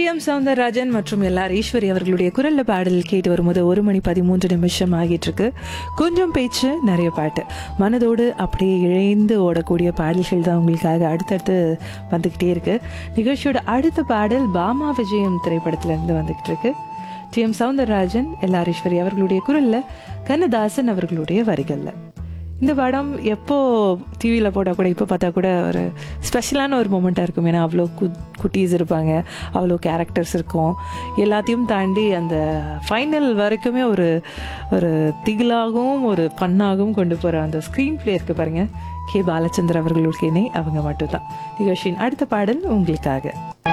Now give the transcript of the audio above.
M Soundararajan மற்றும் எல்லார் ஈஸ்வரி அவர்களுடைய குரல்ல பாடல் கேட்டு வரும்போது ஒரு மணி பதிமூன்று நிமிஷம் ஆகிட்டு இருக்கு கொஞ்சம் பேச்சு நிறைய பாட்டு மனதோடு அப்படியே இழைந்து ஓடக்கூடிய பாடல்கள் தான் உங்களுக்காக அடுத்தடுத்து வந்துக்கிட்டே இருக்கு நிகழ்ச்சியோட அடுத்த பாடல் பாமா விஜயம் திரைப்படத்துல இருந்து வந்துகிட்டு இருக்கு டி எம் சவுந்தரராஜன் எல்லார் ஈஸ்வரி அவர்களுடைய குரல்ல கண்ணதாசன் அவர்களுடைய வரிகள்ல இந்த படம் எப்போ டிவியில் போட்டால் கூட இப்போ பார்த்தா கூட ஒரு ஸ்பெஷலான ஒரு மூமெண்ட்டாக இருக்கும் ஏன்னா அவ்வளோ கு குட்டீஸ் இருப்பாங்க அவ்வளோ கேரக்டர்ஸ் இருக்கும் எல்லாத்தையும் தாண்டி அந்த ஃபைனல் வரைக்குமே ஒரு ஒரு திகிலாகவும் ஒரு பண்ணாகவும் கொண்டு போகிற அந்த ஸ்க்ரீன் பிளே இருக்கு பாருங்க கே பாலச்சந்தர் அவர்களுடைய இணை அவங்க மட்டும்தான் நிகழ்ச்சியின் அடுத்த பாடல் உங்களுக்காக